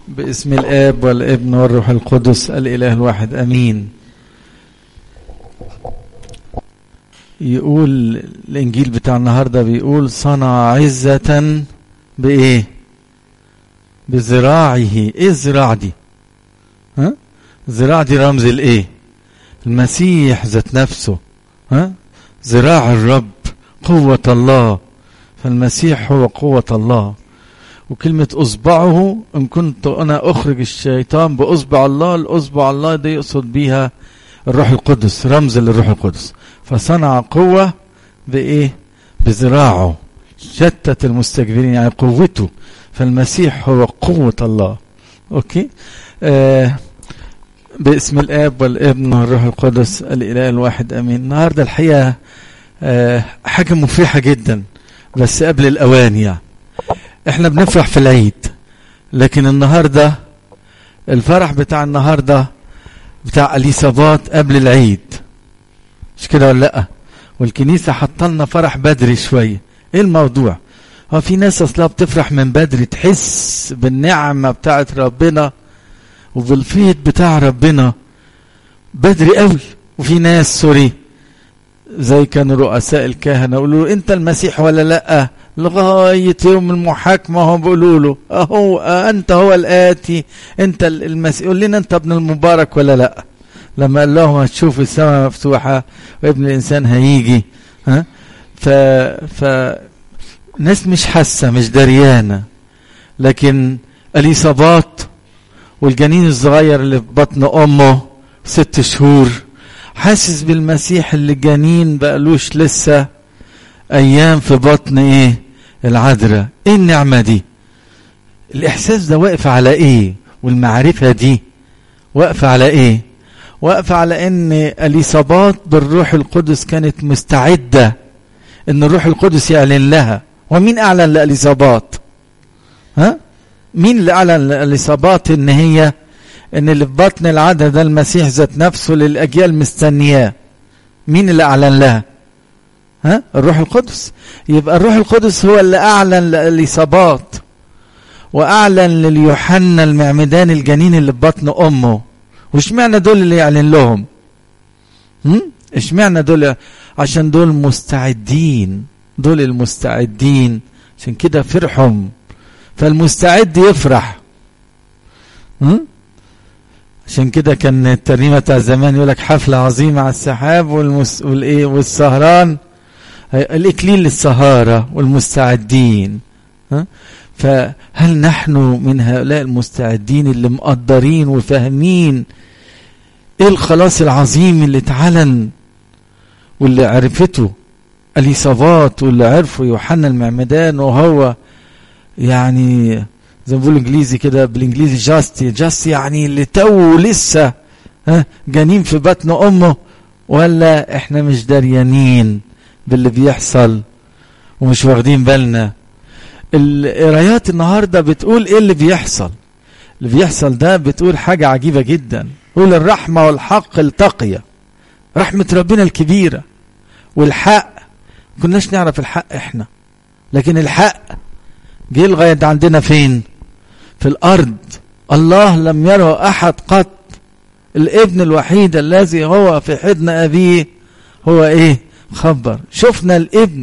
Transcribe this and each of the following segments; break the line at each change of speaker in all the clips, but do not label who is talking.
باسم الآب والابن والروح القدس الإله الواحد أمين يقول الإنجيل بتاع النهاردة بيقول صنع عزة بإيه بذراعه إيه الذراع دي ها الذراع دي رمز الإيه المسيح ذات نفسه ها ذراع الرب قوة الله فالمسيح هو قوة الله وكلمة أصبعه إن كنت أنا أخرج الشيطان بأصبع الله الأصبع الله دي يقصد بيها الروح القدس رمز للروح القدس فصنع قوة بإيه بذراعه شتت المستكبرين يعني قوته فالمسيح هو قوة الله أوكي آه باسم الآب والابن والروح القدس الإله الواحد أمين النهاردة الحقيقة آه حاجة مفرحة جدا بس قبل الأوان يعني احنا بنفرح في العيد لكن النهاردة الفرح بتاع النهاردة بتاع اليصابات قبل العيد مش كده ولا لا والكنيسة حطلنا فرح بدري شوية ايه الموضوع هو في ناس اصلا بتفرح من بدري تحس بالنعمة بتاعت ربنا وبالفيض بتاع ربنا بدري قوي وفي ناس سوري زي كانوا رؤساء الكهنة يقولوا له انت المسيح ولا لا لغاية يوم المحاكمة هم بيقولوا له اهو انت هو الاتي انت المسيح قول لنا انت ابن المبارك ولا لا لما قال لهم هتشوف السماء مفتوحة وابن الانسان هيجي ها ف ف ناس مش حاسة مش دريانة لكن اليصابات والجنين الصغير اللي في بطن امه ست شهور حاسس بالمسيح اللي جنين بقالوش لسه ايام في بطن ايه العذراء ايه النعمه دي الاحساس ده واقف على ايه والمعرفه دي واقفه على ايه واقفه على ان اليصابات بالروح القدس كانت مستعده ان الروح القدس يعلن لها ومين اعلن لاليصابات ها مين اللي اعلن لاليصابات ان هي ان اللي في بطن العذراء ده المسيح ذات نفسه للاجيال مستنياه مين اللي اعلن لها ها الروح القدس يبقى الروح القدس هو اللي اعلن لاليصابات واعلن لليوحنا المعمدان الجنين اللي في بطن امه واشمعنى دول اللي يعلن لهم هم اشمعنى دول عشان دول مستعدين دول المستعدين عشان كده فرحهم فالمستعد يفرح هم عشان كده كان الترنيمه بتاع زمان يقول لك حفله عظيمه على السحاب والمس... والايه والسهران الاكليل للسهاره والمستعدين ها فهل نحن من هؤلاء المستعدين اللي مقدرين وفاهمين ايه الخلاص العظيم اللي اتعلن واللي عرفته اليصابات واللي عرفه يوحنا المعمدان وهو يعني زي ما بيقولوا انجليزي كده بالانجليزي جاستي جاستي يعني اللي تو لسه ها جنين في بطن امه ولا احنا مش دريانين باللي بيحصل ومش واخدين بالنا القرايات النهارده بتقول ايه اللي بيحصل اللي بيحصل ده بتقول حاجه عجيبه جدا قول الرحمه والحق التقيا رحمه ربنا الكبيره والحق كناش نعرف الحق احنا لكن الحق جه لغايه عندنا فين في الارض الله لم يره احد قط الابن الوحيد الذي هو في حضن ابيه هو ايه خبر شفنا الابن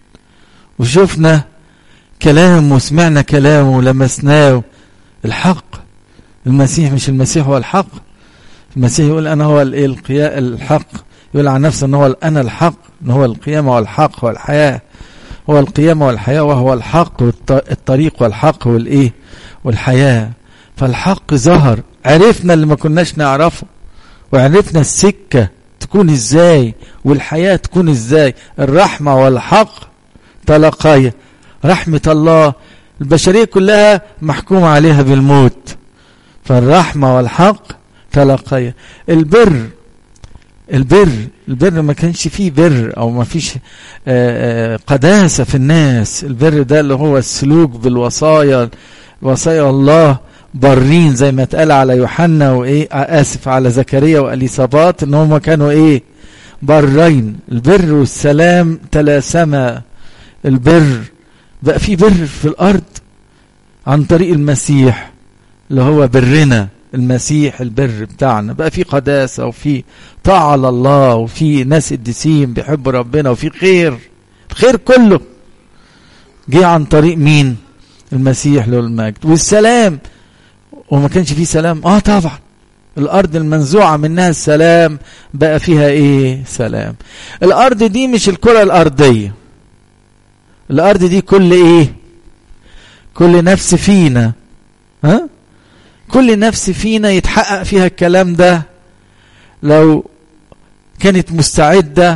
وشفنا كلام وسمعنا كلامه ولمسناه الحق المسيح مش المسيح هو الحق المسيح يقول انا هو الايه القياء الحق يقول عن نفسه ان هو انا الحق ان هو القيامه والحق والحياه هو القيامه والحياه وهو الحق والطريق والحق والايه والحياه فالحق ظهر عرفنا اللي ما كناش نعرفه وعرفنا السكه تكون ازاي والحياه تكون ازاي الرحمه والحق تلقايا رحمه الله البشريه كلها محكوم عليها بالموت فالرحمه والحق تلقايا البر البر البر ما كانش فيه بر او ما فيش قداسه في الناس البر ده اللي هو السلوك بالوصايا وصايا الله برين زي ما اتقال على يوحنا وايه اسف على زكريا واليصابات ان هم كانوا ايه برين البر والسلام تلاسما البر بقى في بر في الارض عن طريق المسيح اللي هو برنا المسيح البر بتاعنا بقى في قداسة وفي طاعة لله وفي ناس قديسين بيحبوا ربنا وفي خير الخير كله جه عن طريق مين المسيح له المجد والسلام وما كانش فيه سلام اه طبعا الارض المنزوعة منها السلام بقى فيها ايه سلام الارض دي مش الكرة الارضية الارض دي كل ايه كل نفس فينا ها كل نفس فينا يتحقق فيها الكلام ده لو كانت مستعدة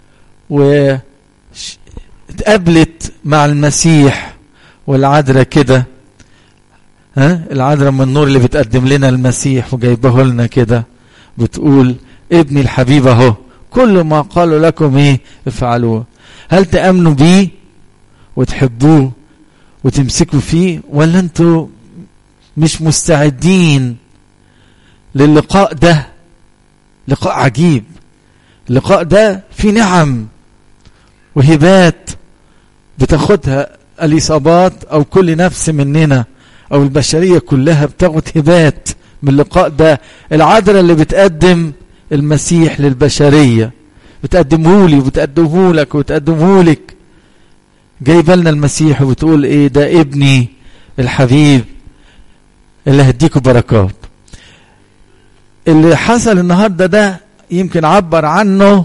واتقابلت مع المسيح والعذراء كده ها العذراء من النور اللي بتقدم لنا المسيح وجايبه لنا كده بتقول ابني الحبيب اهو كل ما قالوا لكم ايه افعلوه هل تأمنوا بيه وتحبوه وتمسكوا فيه ولا انتوا مش مستعدين للقاء ده لقاء عجيب اللقاء ده في نعم وهبات بتاخدها الإصابات أو كل نفس مننا أو البشرية كلها بتاخد هبات من اللقاء ده العذراء اللي بتقدم المسيح للبشرية بتقدمه لي وبتقدمه لك وبتقدمه لك جايبه لنا المسيح وبتقول ايه ده ابني الحبيب اللي هديكوا بركات اللي حصل النهارده ده يمكن عبر عنه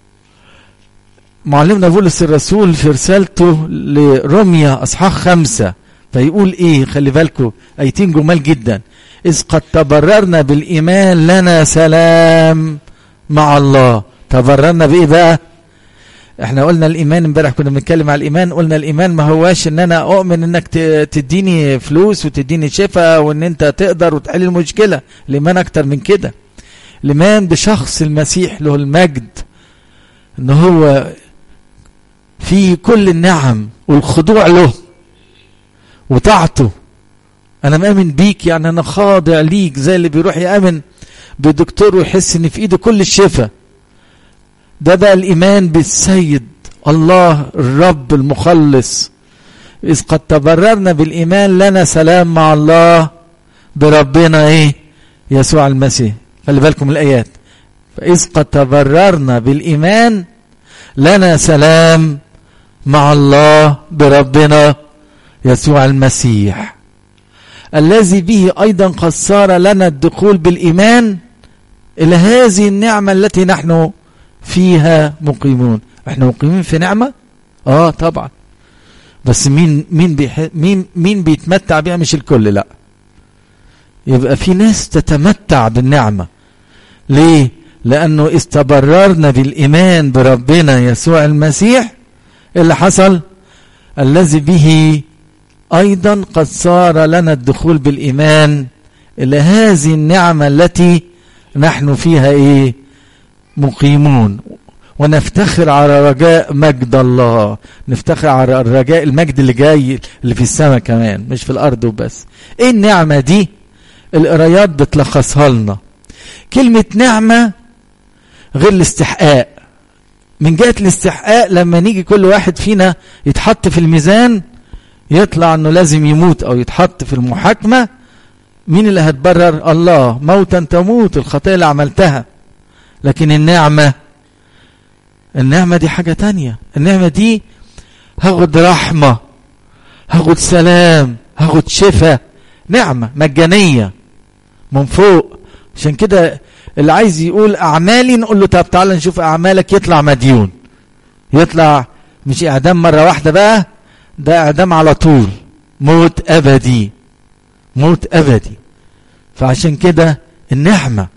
معلمنا بولس الرسول في رسالته لروميا اصحاح خمسة فيقول ايه خلي بالكم ايتين جمال جدا اذ قد تبررنا بالايمان لنا سلام مع الله تبررنا بايه بقى احنا قلنا الايمان امبارح كنا بنتكلم على الايمان قلنا الايمان ما هواش ان انا اؤمن انك تديني فلوس وتديني شفاء وان انت تقدر وتحل المشكله الايمان اكتر من كده الايمان بشخص المسيح له المجد ان هو في كل النعم والخضوع له وطاعته انا مامن بيك يعني انا خاضع ليك زي اللي بيروح يامن بدكتور ويحس ان في ايده كل الشفاء ده بقى الإيمان بالسيد الله الرب المخلص إذ قد تبررنا بالإيمان لنا سلام مع الله بربنا إيه يسوع المسيح خلي بالكم الآيات فإذ قد تبررنا بالإيمان لنا سلام مع الله بربنا يسوع المسيح الذي به أيضا قد صار لنا الدخول بالإيمان إلى هذه النعمة التي نحن فيها مقيمون احنا مقيمين في نعمة اه طبعا بس مين مين بيح... مين مين بيتمتع بيها مش الكل لا يبقى في ناس تتمتع بالنعمة ليه لانه استبررنا بالايمان بربنا يسوع المسيح اللي حصل الذي به ايضا قد صار لنا الدخول بالايمان الى هذه النعمة التي نحن فيها ايه مقيمون ونفتخر على رجاء مجد الله نفتخر على الرجاء المجد اللي جاي اللي في السماء كمان مش في الارض وبس ايه النعمة دي القرايات بتلخصها لنا كلمة نعمة غير الاستحقاق من جهة الاستحقاق لما نيجي كل واحد فينا يتحط في الميزان يطلع انه لازم يموت او يتحط في المحاكمة مين اللي هتبرر الله موتا تموت الخطيئة اللي عملتها لكن النعمة النعمة دي حاجة تانية النعمة دي هاخد رحمة هاخد سلام هاخد شفاء نعمة مجانية من فوق عشان كده اللي عايز يقول أعمالي نقول له طب تعالى نشوف أعمالك يطلع مديون يطلع مش إعدام مرة واحدة بقى ده إعدام على طول موت أبدي موت أبدي فعشان كده النعمة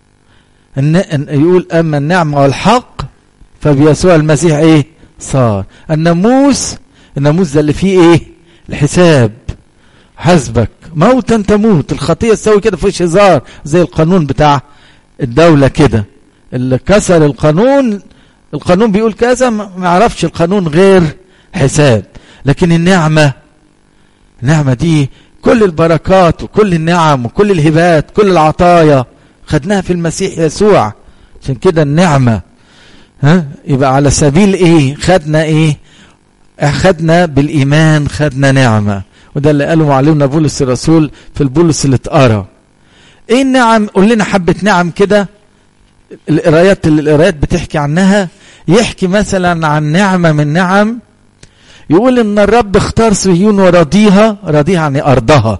إن يقول أما النعمة والحق فبيسوع المسيح إيه صار الناموس الناموس ده اللي فيه إيه الحساب حسبك موتا تموت الخطية تسوي كده فيش هزار زي القانون بتاع الدولة كده اللي كسر القانون القانون بيقول كذا ما يعرفش القانون غير حساب لكن النعمة النعمة دي كل البركات وكل النعم وكل الهبات كل العطايا خدناها في المسيح يسوع عشان كده النعمة ها يبقى على سبيل ايه خدنا ايه خدنا بالايمان خدنا نعمة وده اللي قاله معلمنا بولس الرسول في البولس اللي اتقرا ايه النعم قول لنا حبه نعم كده القرايات اللي القرايات بتحكي عنها يحكي مثلا عن نعمه من نعم يقول ان الرب اختار صهيون ورضيها رضيها يعني ارضها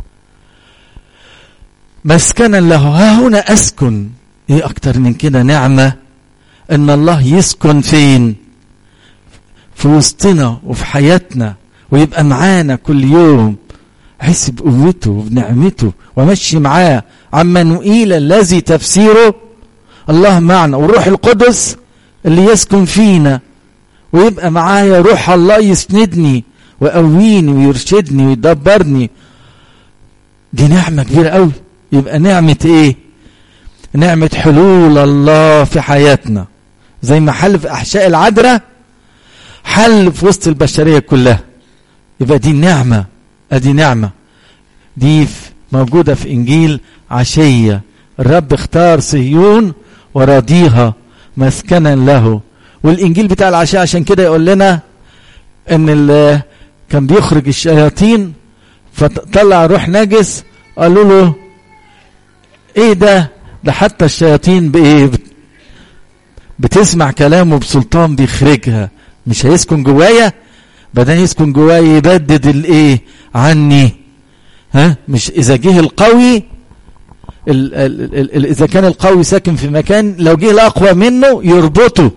مسكنا له ها هنا اسكن ايه اكتر من كده نعمه ان الله يسكن فين في وسطنا وفي حياتنا ويبقى معانا كل يوم احس بقوته وبنعمته وامشي معاه عمانوئيل الذي تفسيره الله معنا والروح القدس اللي يسكن فينا ويبقى معايا روح الله يسندني ويقويني ويرشدني ويدبرني دي نعمة كبيرة قوي يبقى نعمة ايه نعمة حلول الله في حياتنا زي ما حل في أحشاء العذراء حل في وسط البشرية كلها يبقى دي نعمة ادي نعمة دي موجودة في إنجيل عشية الرب اختار صهيون وراضيها مسكنا له والإنجيل بتاع العشية عشان كده يقول لنا إن كان بيخرج الشياطين فطلع روح نجس قالوا له ايه ده ده حتى الشياطين بايه بتسمع كلامه بسلطان بيخرجها مش هيسكن جوايا بدل يسكن جوايا يبدد الايه عني ها مش اذا جه القوي ال ال ال ال اذا كان القوي ساكن في مكان لو جه الاقوى منه يربطه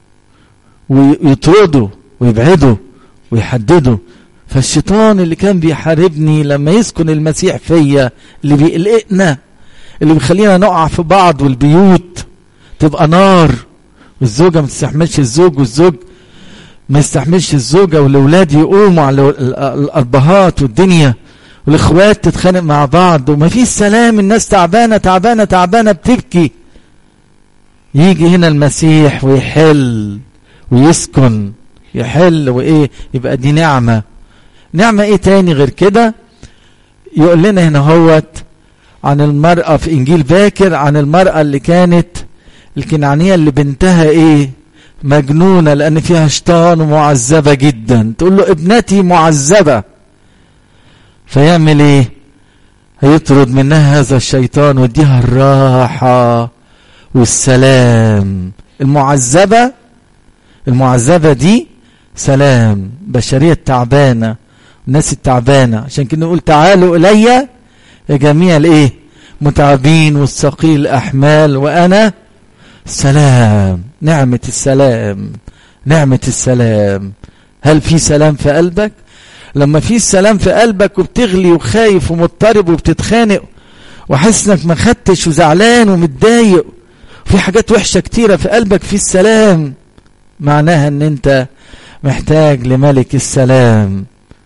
ويطرده ويبعده ويحدده فالشيطان اللي كان بيحاربني لما يسكن المسيح فيا اللي بيقلقنا اللي بيخلينا نقع في بعض والبيوت تبقى نار والزوجة ما تستحملش الزوج والزوج ما يستحملش الزوجة والأولاد يقوموا على الأبهات والدنيا والإخوات تتخانق مع بعض وما فيش سلام الناس تعبانة تعبانة تعبانة بتبكي يجي هنا المسيح ويحل ويسكن يحل وإيه يبقى دي نعمة نعمة إيه تاني غير كده يقول لنا هنا هوت عن المرأة في إنجيل باكر عن المرأة اللي كانت الكنعانية اللي بنتها إيه مجنونة لأن فيها شيطان ومعذبة جدا تقول له ابنتي معذبة فيعمل إيه هيطرد منها هذا الشيطان ويديها الراحة والسلام المعذبة المعذبة دي سلام بشرية تعبانة الناس التعبانة عشان كده نقول تعالوا إلي يا جميع الايه متعبين والثقيل الأحمال وأنا سلام نعمة السلام نعمة السلام هل في سلام في قلبك لما في سلام في قلبك وبتغلي وخايف ومضطرب وبتتخانق وحاسس انك ما خدتش وزعلان ومتضايق وفي حاجات وحشة كتيرة في قلبك في السلام معناها ان انت محتاج لملك السلام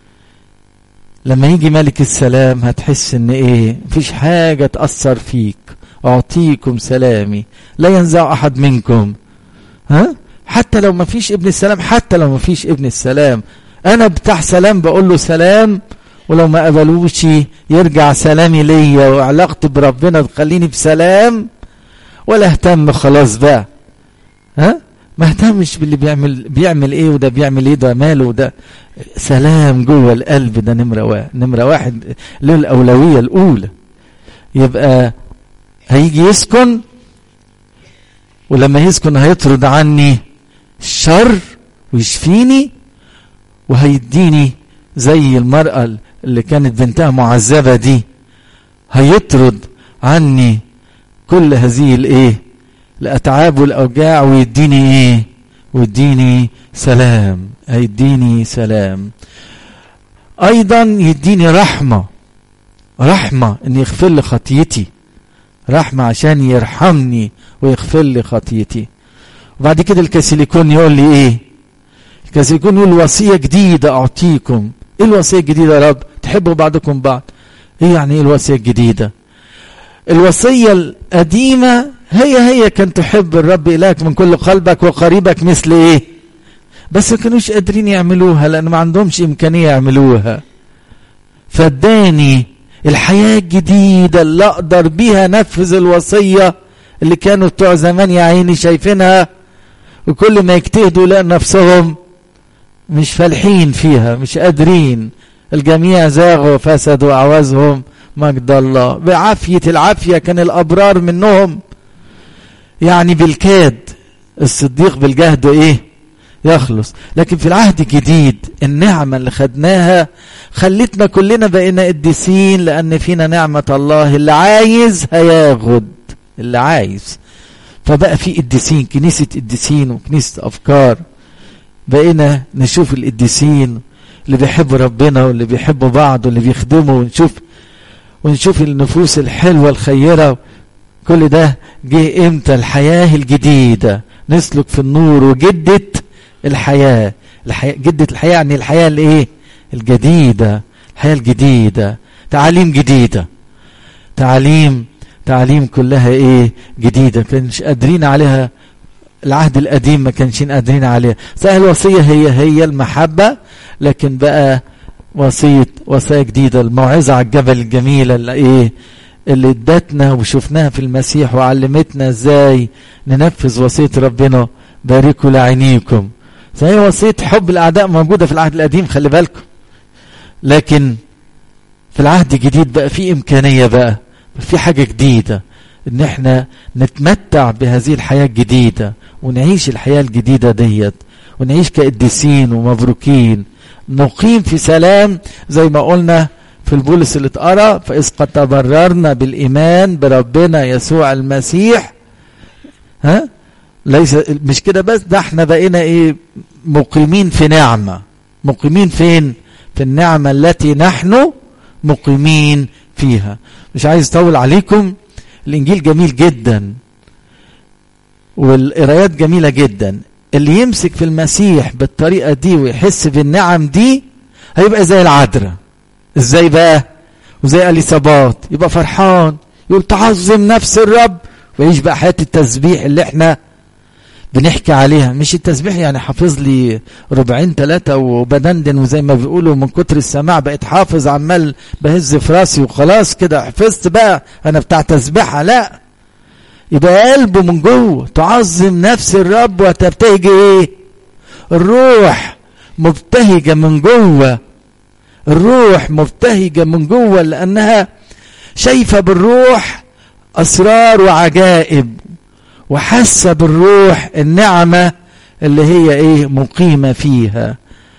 لما يجي ملك السلام هتحس ان ايه مفيش حاجة تأثر فيك اعطيكم سلامي لا ينزع احد منكم ها حتى لو مفيش ابن السلام حتى لو مفيش ابن السلام انا بتاع سلام بقول له سلام ولو ما قبلوش يرجع سلامي ليا وعلاقتي بربنا تخليني بسلام ولا اهتم خلاص بقى ها ما اهتمش باللي بيعمل بيعمل ايه وده بيعمل ايه ده ماله وده سلام جوه القلب ده نمرة واحد نمرة واحد له الأولوية الأولى يبقى هيجي يسكن ولما يسكن هيطرد عني الشر ويشفيني وهيديني زي المرأة اللي كانت بنتها معذبة دي هيطرد عني كل هذه الايه الاتعاب والاوجاع ويديني ايه ويديني سلام هيديني سلام ايضا يديني رحمه رحمه ان يغفر لي خطيتي رحمه عشان يرحمني ويغفر لي خطيتي وبعد كده الكاسيليكون يقول لي ايه الكاسيليكون يقول وصيه جديده اعطيكم ايه الوصيه الجديده يا رب تحبوا بعضكم بعض ايه يعني ايه الوصيه الجديده الوصيه القديمه هي هي كان تحب الرب إلهك من كل قلبك وقريبك مثل إيه بس ما كانوش قادرين يعملوها لأن ما عندهمش إمكانية يعملوها فاداني الحياة الجديدة اللي أقدر بيها نفذ الوصية اللي كانوا بتوع زمان يا عيني شايفينها وكل ما يجتهدوا لقوا نفسهم مش فالحين فيها مش قادرين الجميع زاغوا وفسدوا أعوازهم مجد الله بعافية العافية كان الأبرار منهم يعني بالكاد الصديق بالجهد إيه يخلص لكن في العهد الجديد النعمة اللي خدناها خلتنا كلنا بقينا قديسين لأن فينا نعمة الله اللي عايز هياخد اللي عايز فبقى في قديسين كنيسة قديسين وكنيسة أفكار بقينا نشوف القديسين اللي بيحبوا ربنا واللي بيحبوا بعض واللي بيخدموا ونشوف ونشوف النفوس الحلوة الخيرة كل ده جه امتى الحياة الجديدة نسلك في النور وجدة الحياة الحياة جدة الحياة يعني الحياة الايه الجديدة الحياة الجديدة تعاليم جديدة تعاليم تعاليم كلها ايه جديدة كانش قادرين عليها العهد القديم ما كانش قادرين عليها صحيح الوصية هي هي المحبة لكن بقى وصية وصية جديدة الموعظة على الجبل الجميلة اللي ايه اللي ادتنا وشفناها في المسيح وعلمتنا ازاي ننفذ وصية ربنا باركوا لعينيكم صحيح وصية حب الأعداء موجودة في العهد القديم خلي بالكم لكن في العهد الجديد بقى في إمكانية بقى في حاجة جديدة إن إحنا نتمتع بهذه الحياة الجديدة ونعيش الحياة الجديدة ديت ونعيش كقديسين ومبروكين نقيم في سلام زي ما قلنا في البولس اللي اتقرا فإذ قد تبررنا بالإيمان بربنا يسوع المسيح ها ليس مش كده بس ده احنا بقينا ايه مقيمين في نعمة مقيمين فين في النعمة التي نحن مقيمين فيها مش عايز اطول عليكم الانجيل جميل جدا والقرايات جميلة جدا اللي يمسك في المسيح بالطريقة دي ويحس بالنعم دي هيبقى زي العذراء ازاي بقى وزي اليصابات يبقى فرحان يقول تعظم نفس الرب ويعيش بقى حياة التسبيح اللي احنا بنحكي عليها مش التسبيح يعني حافظ لي ربعين ثلاثة وبدندن وزي ما بيقولوا من كتر السماع بقيت حافظ عمال بهز في راسي وخلاص كده حفظت بقى انا بتاع تسبيحة لا يبقى قلبه من جوه تعظم نفس الرب وتبتهج ايه الروح مبتهجة من جوه الروح مبتهجة من جوه لأنها شايفة بالروح أسرار وعجائب وحاسة بالروح النعمة اللي هي ايه مقيمة فيها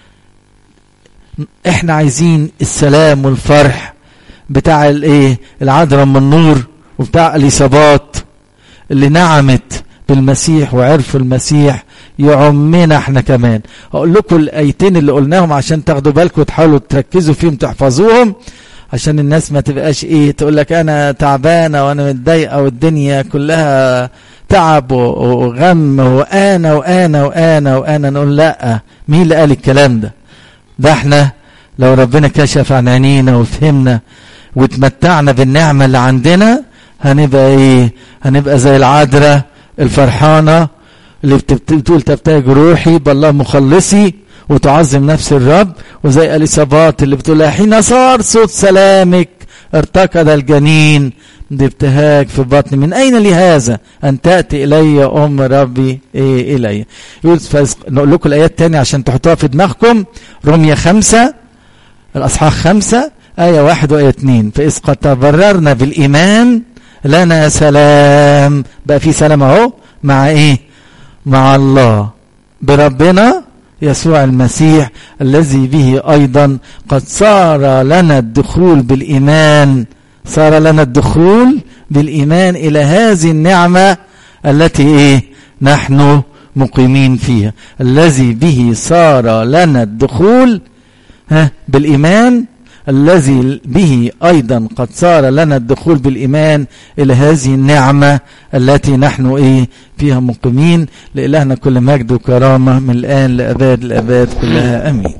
احنا عايزين السلام والفرح بتاع الايه العذراء من النور وبتاع اليصابات اللي نعمت بالمسيح وعرفوا المسيح يعمنا احنا كمان اقول لكم الايتين اللي قلناهم عشان تاخدوا بالكم وتحاولوا تركزوا فيهم تحفظوهم عشان الناس ما تبقاش ايه تقول لك انا تعبانه وانا متضايقه والدنيا كلها تعب وغم وانا وانا وانا وانا نقول لا مين اللي قال الكلام ده ده احنا لو ربنا كشف عن عينينا وفهمنا وتمتعنا بالنعمه اللي عندنا هنبقى ايه هنبقى زي العذراء الفرحانه اللي بتقول تبتهج روحي بالله مخلصي وتعظم نفس الرب وزي اليصابات اللي بتقول حين صار صوت سلامك ارتكض الجنين بابتهاج في بطني من أين لي هذا أن تأتي إلي أم ربي إيه إلي يقول نقول لكم الآيات تاني عشان تحطوها في دماغكم رمية خمسة الأصحاح خمسة آية واحد وآية اتنين فإذ قد تبررنا بالإيمان لنا سلام بقى في سلام أهو مع إيه مع الله بربنا يسوع المسيح الذي به أيضا قد صار لنا الدخول بالإيمان صار لنا الدخول بالإيمان إلى هذه النعمة التي إيه نحن مقيمين فيها الذي به صار لنا الدخول ها بالإيمان الذي به أيضا قد صار لنا الدخول بالإيمان إلى هذه النعمة التي نحن إيه فيها مقيمين لإلهنا كل مجد وكرامة من الآن لأباد الأباد كلها أمين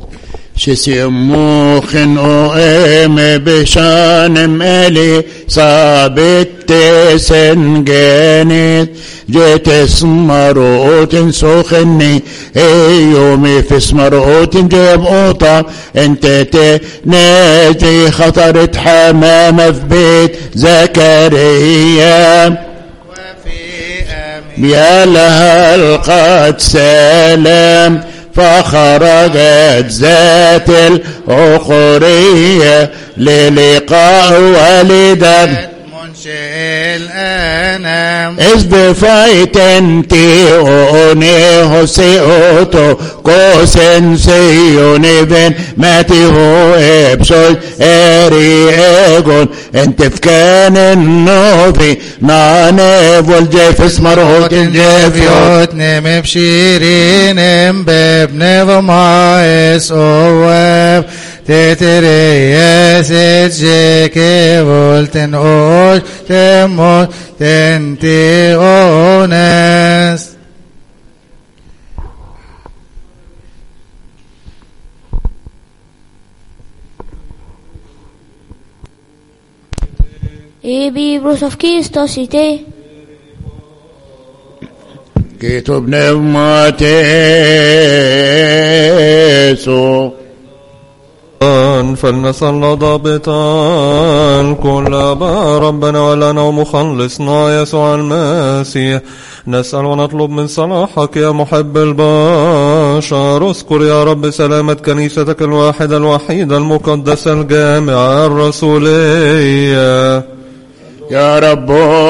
شسيموخن او ام بشان مالي صابت سنجانت جيت اسمروت سخني يومي في اسمروت جيب قوطة انت تنادي خطرت حمامة في بيت زكريا يا لها القد سلام فخرجت ذات الأخرية للقاء والدا
منشئ الأنام
إذ بفايت انتي أونيه سيوتو كوسن سيوني بن ماتي هو إبسوي إيري إيغون انت في كان النوفي ناني فولجي في سمروت جيفيوت
جيفيوت نم بشيرين بابن ضمايس أواب تتريس جيكي فولتن أوش تموت تنتي أونس
Ebi Brosovkistos ite.
كتب نماتيسو
فلنسأل ضابطا كل ما ربنا ولنا ومخلصنا يسوع المسيح نسأل ونطلب من صلاحك يا محب البشر اذكر يا رب سلامة كنيستك الواحدة الوحيدة المقدسة الجامعة الرسولية
يا رب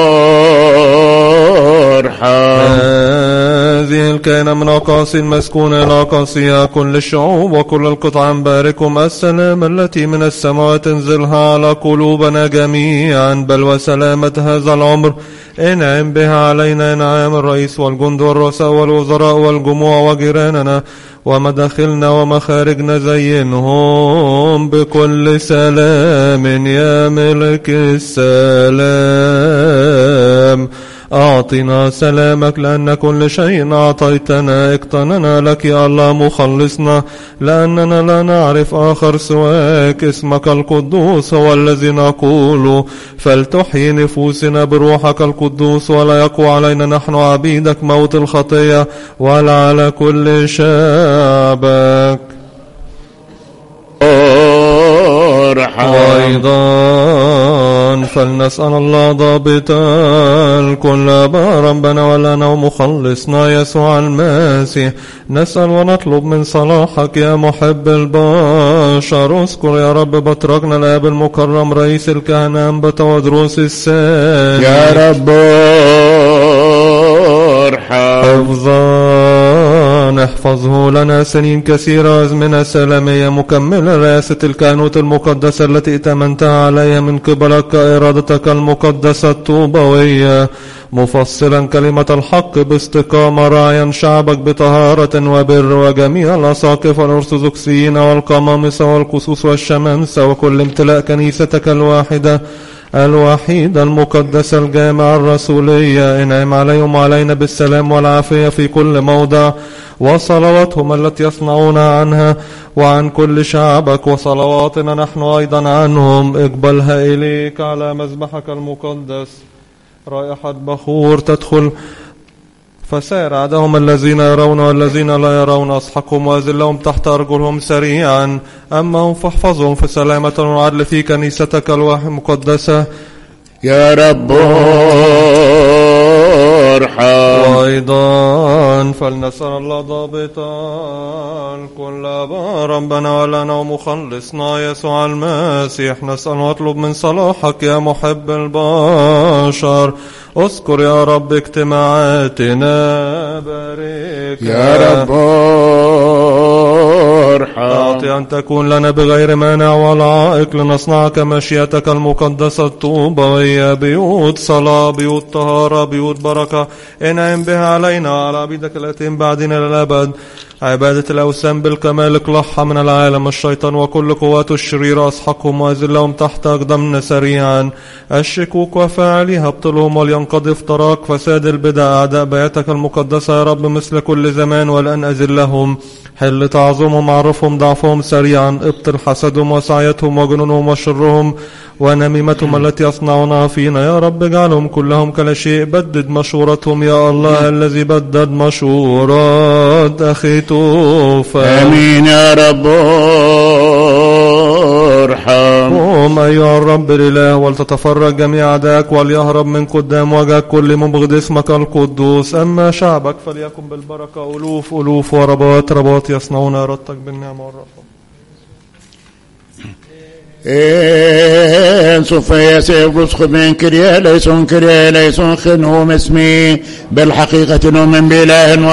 ارحم
هذه الكائنة من أقاصي المسكونة إلى أقاصيها كل الشعوب وكل القطع باركم السلام التي من السماء تنزلها على قلوبنا جميعا بل وسلامة هذا العمر انعم بها علينا انعام الرئيس والجند والرؤساء والوزراء والجموع وجيراننا ومداخلنا ومخارجنا زينهم بكل سلام يا ملك السلام أعطنا سلامك لأن كل شيء أعطيتنا اقتننا لك يا الله مخلصنا لأننا لا نعرف آخر سواك اسمك القدوس هو الذي نقول فلتحيي نفوسنا بروحك القدوس ولا يقوى علينا نحن عبيدك موت الخطية ولا على كل شعبك
ارحم
وأيضا فلنسأل الله ضابطا الكل ما ربنا ولنا ومخلصنا يسوع المسيح نسأل ونطلب من صلاحك يا محب البشر اذكر يا رب بطرقنا الآب المكرم رئيس الكهنة أنبت ودروس الثاني
يا رب ارحم
حفظا احفظه لنا سنين كثيرة أزمنة سلامية مكملة رئاسة الكهنوت المقدسة التي ائتمنتها عليها من قبلك إرادتك المقدسة الطوبوية مفصلا كلمة الحق باستقامة راعيا شعبك بطهارة وبر وجميع الأساقفة الأرثوذكسيين والقمامسة والقصوص والشمامسة وكل امتلاء كنيستك الواحدة الوحيدة المقدسة الجامعة الرسولية انعم عليهم وعلينا بالسلام والعافية في كل موضع وصلواتهم التي يصنعون عنها وعن كل شعبك وصلواتنا نحن أيضا عنهم اقبلها إليك على مذبحك المقدس رائحة بخور تدخل فسائر عدهم الذين يرون والذين لا يرون أصحكم وأذلهم تحت أرجلهم سريعا أما هم فاحفظهم في سلامة وعدل في كنيستك الواحد المقدسة
يا رب ارحم
وأيضا فلنسأل الله ضابطا كل ما ربنا ولنا ومخلصنا يسوع المسيح نسأل واطلب من صلاحك يا محب البشر اذكر يا رب اجتماعاتنا بارك
يا رب ارحم
أعطي أن تكون لنا بغير مانع ولا عائق لنصنعك مشيتك المقدسة الطوبوية بيوت صلاة بيوت طهارة بيوت بركة انعم بها علينا وعلى عبيدك الأتين بعدنا للأبد عبادة الأوثان بالكمال اقلعها من العالم الشيطان وكل قواته الشريرة أسحقهم وأذلهم تحت أقدامنا سريعا الشكوك وفاعليها ابطلهم ولينقضي افتراك فساد البدع أعداء بيتك المقدسة يا رب مثل كل زمان والآن أذلهم حل تعظمهم عرفهم ضعفهم سريعا ابطل حسدهم وسعيتهم وجنونهم وشرهم ونميمتهم التي يصنعونها فينا يا رب اجعلهم كلهم كلا شيء بدد مشورتهم يا الله الذي بدد مشورات أخي توفى
امين يا رب ارحم
قوم أيها الرب الإله ولتتفرج جميع أعدائك وليهرب من قدام وجهك كل مبغض اسمك القدوس أما شعبك فليكن بالبركة ألوف ألوف وربات ربات يصنعون إرادتك بالنعمة والرحمة
إن صفيا سيبرز خبين كريا ليسون كريا ليسون خنهم اسمي بالحقيقة نؤمن بإله